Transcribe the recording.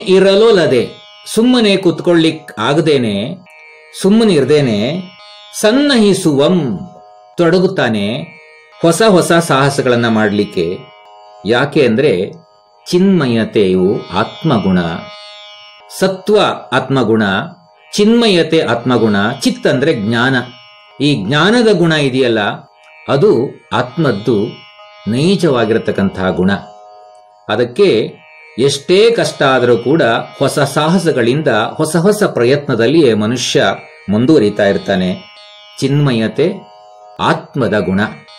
ಇರಲೋಲದೆ ಸುಮ್ಮನೆ ಕುತ್ಕೊಳ್ಳಿಕ್ ಆಗದೇನೆ ಸುಮ್ಮನಿರ್ದೇನೆ ಸನ್ನಹಿಸುವಂ ತೊಡಗುತ್ತಾನೆ ಹೊಸ ಹೊಸ ಸಾಹಸಗಳನ್ನ ಮಾಡಲಿಕ್ಕೆ ಯಾಕೆ ಅಂದ್ರೆ ಚಿನ್ಮಯತೆಯು ಆತ್ಮಗುಣ ಸತ್ವ ಆತ್ಮಗುಣ ಚಿನ್ಮಯತೆ ಆತ್ಮಗುಣ ಚಿತ್ ಅಂದ್ರೆ ಜ್ಞಾನ ಈ ಜ್ಞಾನದ ಗುಣ ಇದೆಯಲ್ಲ ಅದು ಆತ್ಮದ್ದು ನೈಜವಾಗಿರತಕ್ಕಂತಹ ಗುಣ ಅದಕ್ಕೆ ಎಷ್ಟೇ ಕಷ್ಟ ಆದರೂ ಕೂಡ ಹೊಸ ಸಾಹಸಗಳಿಂದ ಹೊಸ ಹೊಸ ಪ್ರಯತ್ನದಲ್ಲಿಯೇ ಮನುಷ್ಯ ಮುಂದುವರಿತಾ ಇರ್ತಾನೆ ಚಿನ್ಮಯತೆ ಆತ್ಮದ ಗುಣ